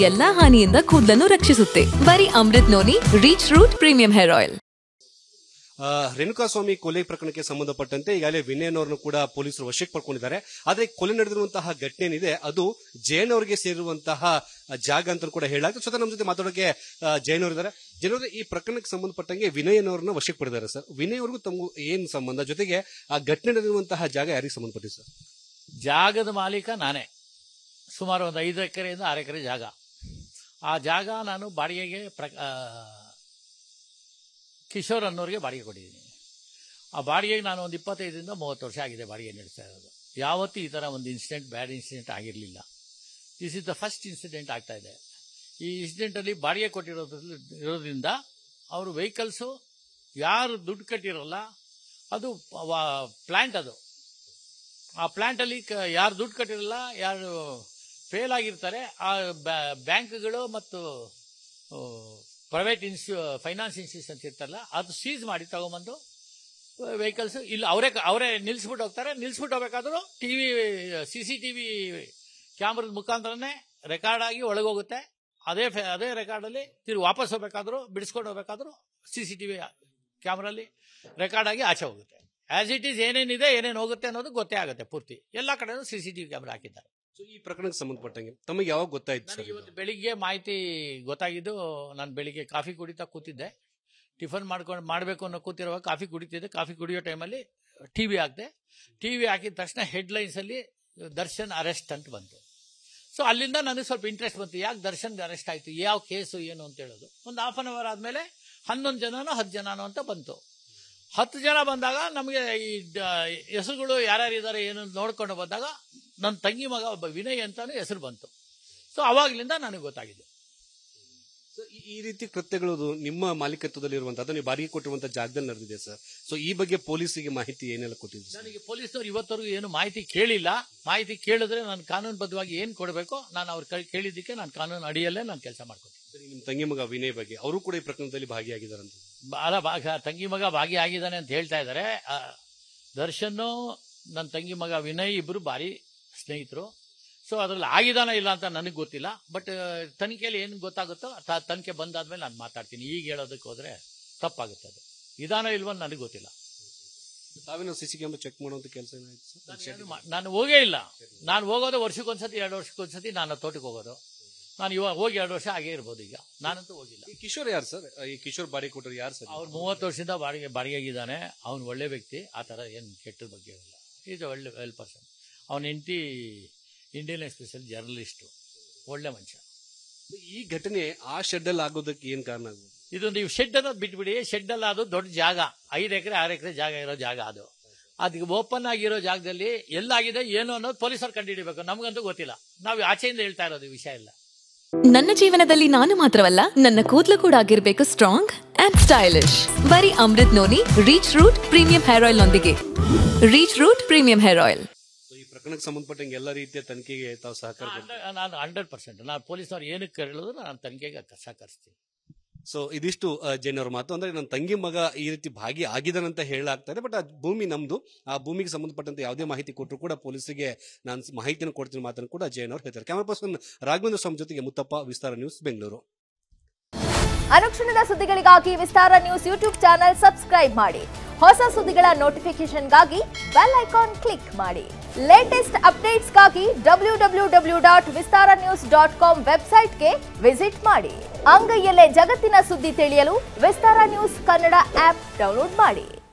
ಎಲ್ಲಾ ಹಾನಿಯಿಂದ ಕೂದಲನ್ನು ರಕ್ಷಿಸುತ್ತೆ ಬರೀ Amrut noni reach root premium hair oil ಆ, ರೇಣುಕಾಸ್ವಾಮಿ ಕೊಲೆ ಪ್ರಕರಣಕ್ಕೆ ಸಂಬಂಧಪಟ್ಟಂತೆ ಈಗಾಗಲೇ ವಿನಯನವರನ್ನು ಕೂಡ ಪೊಲೀಸರು ವಶಕ್ಕೆ ಪಡ್ಕೊಂಡಿದ್ದಾರೆ ಆದರೆ ಕೊಲೆ ನಡೆದಿರುವಂತಹ ಘಟನೆ ಏನಿದೆ ಅದು ಜೈನ್ ಅವರಿಗೆ ಸೇರಿರುವಂತಹ ಜಾಗ ಅಂತ ಕೂಡ ಹೇಳಲಾಗ್ತದೆ ಸ್ವತಃ ನಮ್ಮ ಜೊತೆ ಮಾತಾಡೋಕೆ ಆ, ಜೈನ್ ಅವರಿದ್ದಾರೆ ಜೈನ್ ಅವರೇ, ಈ ಪ್ರಕರಣಕ್ಕೆ ಸಂಬಂಧಪಟ್ಟಂಗೆ ವಿನಯನವರನ್ನ ವಶಕ್ಕೆ ಪಡೆದಿದ್ದಾರೆ ಸರ್ ವಿನಯ್ ಅವ್ರಿಗೂ ತಮಗೂ ಏನ್ ಸಂಬಂಧ ಜೊತೆಗೆ ಆ ಘಟನೆ ನಡೆದಿರುವಂತಹ ಜಾಗ ಯಾರಿಗೆ ಸಂಬಂಧಪಟ್ಟಿದೆ ಸರ್ ಜಾಗದ ಮಾಲೀಕ ನಾನೇ ಸುಮಾರು ಒಂದು ಐದು ಎಕರೆಯಿಂದ ಆರು ಎಕರೆ ಜಾಗ ಆ ಜಾಗ ನಾನು ಬಾಡಿಗೆಗೆ ಪ್ರ ಆ, ಕಿಶೋರ್ ಅನ್ನೋರಿಗೆ ಬಾಡಿಗೆ ಕೊಟ್ಟಿದ್ದೀನಿ ಆ ಬಾಡಿಗೆಗೆ ನಾನು ಒಂದು ಇಪ್ಪತ್ತೈದರಿಂದ ಮೂವತ್ತು ವರ್ಷ ಆಗಿದೆ ಬಾಡಿಗೆ ನಡೆಸ್ತಾ ಇರೋದು ಯಾವತ್ತೂ ಈ ಥರ ಒಂದು ಇನ್ಸಿಡೆಂಟ್ ಬ್ಯಾಡ್ ಇನ್ಸಿಡೆಂಟ್ ಆಗಿರಲಿಲ್ಲ this is the first incident ಆಗ್ತಾ ಇದೆ ಈ ಇನ್ಸಿಡೆಂಟಲ್ಲಿ ಬಾಡಿಗೆ ಕೊಟ್ಟಿರೋದ್ರಲ್ಲಿ ಇರೋದ್ರಿಂದ ಅವರು ವೆಹಿಕಲ್ಸು ಯಾರು ದುಡ್ಡು ಕಟ್ಟಿರೋಲ್ಲ ಅದು ಪ್ಲ್ಯಾಂಟ್ ಅದು ಆ ಪ್ಲಾಂಟಲ್ಲಿ ಕ- ಯಾರು ದುಡ್ಡು ಕಟ್ಟಿರಲ್ಲ ಯಾರು ಫೇಲ್ ಆಗಿರ್ತಾರೆ ಆ ಬ್ಯಾ- ಬ್ಯಾಂಕ್ಗಳು ಮತ್ತು ಪ್ರೈವೇಟ್ ಇನ್ಸ್ಟ್ಯೂ ಫೈನಾನ್ಸ್ ಇನ್ಸ್ಟಿಟ್ಯೂಷನ್ಸ್ ಇರ್ತಾರಲ್ಲ ಅದು ಸೀಸ್ ಮಾಡಿ ತಗೊಂಬಂದು ವೆಹಿಕಲ್ಸ್ ಇಲ್ಲಿ ಅವರೇ ಅವರೇ ನಿಲ್ಲಿಸ್ಬಿಟ್ಟು ಹೋಗ್ತಾರೆ ನಿಲ್ಲಿಸ್ಬಿಟ್ಟು ಹೋಗ್ಬೇಕಾದ್ರೂ T V C C T V ಕ್ಯಾಮ್ರದ ಮುಖಾಂತರನೇ ರೆಕಾರ್ಡ್ ಆಗಿ ಒಳಗೋಗುತ್ತೆ ಅದೇ ಫೆ- ಅದೇ ರೆಕಾರ್ಡಲ್ಲಿ ತಿರುಗಿ ವಾಪಸ್ ಹೋಗ್ಬೇಕಾದ್ರೂ ಬಿಡಿಸ್ಕೊಂಡು ಹೋಗ್ಬೇಕಾದ್ರೂ ಸಿ ಸಿ ಟಿ ವಿ ಕ್ಯಾಮ್ರಲ್ಲಿ ರೆಕಾರ್ಡ್ ಆಗಿ ಆಚೆ ಹೋಗುತ್ತೆ ಆಸ್ ಇಟ್ ಈಸ್ ಏನೇನಿದೆ ಏನೇನು ಹೋಗುತ್ತೆ ಅನ್ನೋದು ಗೊತ್ತೇ ಆಗುತ್ತೆ ಪೂರ್ತಿ ಎಲ್ಲ ಕಡೆನೂ C C T V camera ಹಾಕಿದ್ದಾರೆ ಸೊ ಈ ಪ್ರಕರಣಕ್ಕೆ ಸಂಬಂಧಪಟ್ಟಂಗೆ ತಮಗೆ ಯಾವಾಗ ಗೊತ್ತಾಯ್ತು ಸರ್ ನನಗೆ ಇವತ್ತು ಬೆಳಿಗ್ಗೆ ಮಾಹಿತಿ ಗೊತ್ತಾಗಿದ್ದು ನಾನು ಬೆಳಿಗ್ಗೆ ಕಾಫಿ ಕುಡಿತಾ ಕೂತಿದ್ದೆ ಟಿಫನ್ ಮಾಡ್ಕೊಂಡು ಮಾಡಬೇಕು ಅನ್ನೋ ಕೂತಿರುವಾಗ ಕಾಫಿ ಕುಡಿತಿದ್ದೆ ಕಾಫಿ ಕುಡಿಯೋ ಟೈಮಲ್ಲಿ ಟಿ ವಿ ಹಾಕಿದೆ ಟಿ ವಿ ಹಾಕಿದ ತಕ್ಷಣ ಹೆಡ್ಲೈನ್ಸಲ್ಲಿ ದರ್ಶನ್ ಅರೆಸ್ಟ್ ಅಂತ ಬಂತು ಸೊ ಅಲ್ಲಿಂದ ನನಗೆ ಸ್ವಲ್ಪ ಇಂಟ್ರೆಸ್ಟ್ ಬಂತು ಯಾಕೆ ದರ್ಶನ್ ಅರೆಸ್ಟ್ ಆಯಿತು ಯಾವ ಕೇಸು ಏನು ಅಂತ ಹೇಳೋದು ಒಂದು ಹಾಫ್ ಅನ್ ಅವರ್ ಆದಮೇಲೆ ಹನ್ನೊಂದು ಜನನೋ ಹತ್ತು ಜನನೋ ಅಂತ ಬಂತು ಹತ್ತು ಜನ ಬಂದಾಗ ನಮಗೆ ಈ ಡ- ಹೆಸರುಗಳು ಯಾರ್ಯಾರು ಇದ್ದಾರೆ ಏನು ಅಂತ ನೋಡ್ಕೊಂಡು ಬಂದಾಗ ನನ್ನ ತಂಗಿ ಮಗ ಒಬ್ಬ ವಿನಯ್ ಅಂತಾನು ಹೆಸರು ಬಂತು ಸೊ ಅವಾಗ್ಲಿಂದ ನನಗೆ ಗೊತ್ತಾಗಿದೆ ಸೊ ಈ- ಈ ರೀತಿ ಕೃತ್ಯಗಳು ಅದು ನಿಮ್ಮ ಮಾಲೀಕತ್ವದಲ್ಲಿ ಇರುವಂತಹ ನೀವು ಬಾಡಿಗೆ ಕೊಟ್ಟಿರುವಂತಹ ಜಾಗದಲ್ಲಿ ನಡೆದಿದೆ ಸರ್ ಸೊ ಈ ಬಗ್ಗೆ ಪೊಲೀಸರಿಗೆ ಮಾಹಿತಿ ಏನೆಲ್ಲ ಕೊಟ್ಟಿದ್ರು ಸರ್ ನನಗೆ ಪೊಲೀಸ್ನವ್ರು ಇವತ್ತವರೆಗೂ ಏನು ಮಾಹಿತಿ ಕೇಳಿಲ್ಲ ಮಾಹಿತಿ ಕೇಳಿದ್ರೆ ನಾನು ಕಾನೂನುಬದ್ಧವಾಗಿ ಏನು ಕೊಡಬೇಕೋ ನಾನು ಅವ್ರು ಕೈ- ಕೇಳಿದ್ದಕ್ಕೆ ನಾನು ಕಾನೂನು ಅಡಿಯಲ್ಲೇ ನಾನು ಕೆಲಸ ಮಾಡ್ಕೊತೀನಿ ಸರಿ, ನಿಮ್ಮ ತಂಗಿ ಮಗ ವಿನಯ್ ಬಗ್ಗೆ ಅವರು ಕೂಡ ಈ ಪ್ರಕರಣದಲ್ಲಿ ಭಾಗಿಯಾಗಿದ್ದಾರಂತ ಬಾಲ ಭಾಗ ತಂಗಿ ಮಗ ಭಾಗಿಯಾಗಿದ್ದಾನೆ ಅಂತ ಹೇಳ್ತಾ ಇದ್ದಾರೆ ಆ, ದರ್ಶನ್ನು ನನ್ನ ತಂಗಿ ಮಗ ವಿನಯ್ ಇಬ್ಬರು ಭಾರಿ ಸ್ನೇಹಿತರು ಸೊ ಅದ್ರಲ್ಲಿ ಆಗಿದಾನ ಇಲ್ಲ ಅಂತ ನನಗೆ ಗೊತ್ತಿಲ್ಲ ಬಟ್ ತನಿಖೆಯಲ್ಲಿ ಏನು ಗೊತ್ತಾಗುತ್ತೋ ತ- ತನಿಖೆ ಬಂದಾದ್ಮೇಲೆ ನಾನು ಮಾತಾಡ್ತೀನಿ ಈಗ ಹೇಳೋದಕ್ಕೆ ಹೋದ್ರೆ ತಪ್ಪಾಗುತ್ತೆ ಅದು ಇದಾನ ಇಲ್ವೋ ನನಗೆ ಗೊತ್ತಿಲ್ಲ ತಾವೇನೋ ಸಿಸಿ ಕ್ಯಾಮ್ರಾ ಚೆಕ್ ಮಾಡುವಂತ ಕೆಲಸ ಏನಾಯ್ತು ಸರ್ ನಾನು ಏನು ಮಾ- ನಾನು ಹೋಗೇ ಇಲ್ಲ ನಾನು ಹೋಗೋದು ವರ್ಷಕ್ಕೊಂದ್ಸತಿ ಎರಡು ವರ್ಷಕ್ಕೊಂದ್ಸತಿ ನಾನು ತೋಟಕ್ಕೆ ಹೋಗೋದು ನಾನು ಇವಾಗ ಹೋಗಿ ಎರಡು ವರ್ಷ ಆಗೇ ಇರ್ಬೋದು ಈಗ ನಾನಂತೂ ಹೋಗಿಲ್ಲ ಈ ಕಿಶೋರ್ ಯಾರು ಸರ್ ಈ ಕಿಶೋರ್ ಬಾಡಿಗೆ ಕೊಟ್ಟರು ಯಾರು ಸರ್ ಅವ್ರು ಮೂವತ್ತು ವರ್ಷದಿಂದ ಬಾಡಿಗೆ ಬಾಡಿಗೆಗಿದ್ದಾನೆ ಅವ್ನು ಒಳ್ಳೆ ವ್ಯಕ್ತಿ ಆ ಥರ ಏನು ಕೆಟ್ಟದ ಬಗ್ಗೆ ಇಲ್ಲ ಈಸ್ ಒಳ್ಳೆ ವೆಲ್ ಪರ್ಸನ್ ಅವನ ಹೆಂಡತಿ ಇಂಡಿಯನ್ ಎಕ್ಸ್ಪ್ರೆಸ್ಸಲ್ಲಿ ಜರ್ನಲಿಸ್ಟು ಒಳ್ಳೆ ಮನುಷ್ಯ ಈ ಘಟನೆ ಆ ಶೆಡ್ ಅಲ್ಲಿ ಆಗೋದಕ್ಕೆ ಏನ್ ಕಾರಣ ಆಗ್ಬೋದು ಇದು ನೀವು ಶೆಡ್ ಅನ್ನೋದು ಬಿಟ್ಬಿಡಿ ಶೆಡ್ ಅಲ್ಲ ಅದು ದೊಡ್ಡ ಜಾಗ ಐದು ಎಕರೆ ಆರು ಎಕರೆ ಜಾಗ ಇರೋ ಜಾಗ ಅದು ಅದಕ್ಕೆ ಓಪನ್ ಆಗಿರೋ ಜಾಗದಲ್ಲಿ ಎಲ್ಲಾಗಿದೆ ಏನು ಅನ್ನೋದು ಪೊಲೀಸರು ಕಂಡುಹಿಡಿಬೇಕು ನಮಗಂತೂ ಗೊತ್ತಿಲ್ಲ ನಾವು ಆಚೆಯಿಂದ ಹೇಳ್ತಾ ಇರೋದು ಈ ವಿಷಯ ಇಲ್ಲ ನನ್ನ ಜೀವನದಲ್ಲಿ ನಾನು ಮಾತ್ರವಲ್ಲ ನನ್ನ ಕೂದಲು ಕೂಡ ಆಗಿರ್ಬೇಕು ಸ್ಟ್ರಾಂಗ್ ಅಂಡ್ ಸ್ಟೈಲಿಶ್ ಬರೀ Amrut noni reach root premium hair oil ನೊಂದಿಗೆ reach root premium hair oil so ಈ ಪ್ರಕರಣಕ್ಕೆ ಸಂಬಂಧಪಟ್ಟಂಗೆ ಎಲ್ಲ ರೀತಿಯ ತನಿಖೆಗೆ ತಾವು ಸಹಕಾರ ಕೊಡ್ತೀರಾ? ನಾನು- ನಾನು ಹಂಡ್ರೆಡ್ ಪರ್ಸೆಂಟ್ ನಾನು ಪೊಲೀಸ್ನವ್ರು ಏನಕ್ಕೆ ಕೇಳಿದ್ರು ನಾನು ತನಿಖೆಗೆ ಸಹಕರಿಸ್ತೀನಿ ಸೊ ಇದಿಷ್ಟು ಆ, ಜೈನ್ ಅವ್ರ ಮಾತು ಅಂದ್ರೆ ನನ್ನ ತಂಗಿ ಮಗ ಈ ರೀತಿ ಭಾಗಿ ಆಗಿದ್ದಾನಂತ ಹೇಳಲಾಗ್ತಾ ಇದೆ ಬಟ್ ಆ ಭೂಮಿ ನಮ್ದು ಆ ಭೂಮಿಗೆ ಸಂಬಂಧಪಟ್ಟಂತೆ ಯಾವುದೇ ಮಾಹಿತಿ ಕೊಟ್ಟರು ಕೂಡ ಪೊಲೀಸರಿಗೆ ನಾನು ಮಾಹಿತಿಯನ್ನು ಕೊಡ್ತೀನಿ ಮಾತನ್ನು ಕೂಡ ಜೈನ್ ಅವರು ಹೇಳ್ತಾರೆ ಕ್ಯಾಮರಾ ಪರ್ಸನ್ ರಾಘವೇಂದ್ರ ಸ್ವಾಮಿ ಜೊತೆಗೆ ಮುತ್ತಪ್ಪ ವಿಸ್ತಾರ ನ್ಯೂಸ್ ಬೆಂಗಳೂರು ಅನುಕ್ಷಣದ ಸುದ್ದಿಗಳಿಗಾಗಿ Vistara news YouTube channel subscribe ಮಾಡಿ ಹೊಸ ಸುದ್ದಿಗಳ ನೋಟಿಫಿಕೇಶನ್ಗಾಗಿ ಬೆಲ್ ಐಕಾನ್ ಕ್ಲಿಕ್ ಮಾಡಿ ಲೇಟೆಸ್ಟ್ ಅಪ್ಡೇಟ್ಸ್ಗಾಗಿ W W W dot Vistara news dot com ವೆಬ್ಸೈಟ್ಗೆ ವಿಸಿಟ್ ಮಾಡಿ ಅಂಗೈಯಲ್ಲೇ ಜಗತ್ತಿನ ಸುದ್ದಿ ತಿಳಿಯಲು Vistara news Kannada app download ಮಾಡಿ